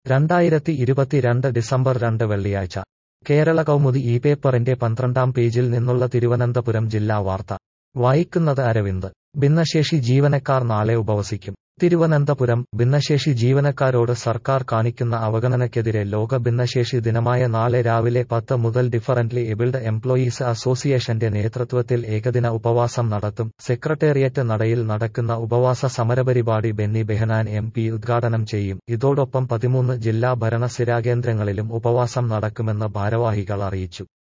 രണ്ടായിരത്തി ഇരുപത്തിരണ്ട് ഡിസംബർ രണ്ട് വെള്ളിയാഴ്ച കേരള കൗമുദി ഈ പേപ്പറിന്റെ പന്ത്രണ്ടാം പേജിൽ നിന്നുള്ള തിരുവനന്തപുരം ജില്ലാ വാർത്ത വായിക്കുന്നത് അരവിന്ദ് ഭിന്നശേഷി ജീവനക്കാർ നാളെ ഉപവസിക്കും തിരുവനന്തപുരം ഭിന്നശേഷി ജീവനക്കാരോട് സർക്കാർ കാണിക്കുന്ന അവഗണനയ്ക്കെതിരെ ലോക ഭിന്നശേഷി ദിനമായ നാളെ രാവിലെ പത്ത് മുതൽ ഡിഫറന്റ്ലി എബിൾഡ് എംപ്ലോയീസ് അസോസിയേഷന്റെ നേതൃത്വത്തിൽ ഏകദിന ഉപവാസം നടത്തും സെക്രട്ടേറിയറ്റ് നടയിൽ നടക്കുന്ന ഉപവാസ സമരപരിപാടി ബെന്നി ബെഹനാൻ എം പി ഉദ്ഘാടനം ചെയ്യും ഇതോടൊപ്പം പതിമൂന്ന് ജില്ലാ ഭരണ സ്ഥിരാകേന്ദ്രങ്ങളിലും ഉപവാസം നടക്കുമെന്ന് ഭാരവാഹികൾ അറിയിച്ചു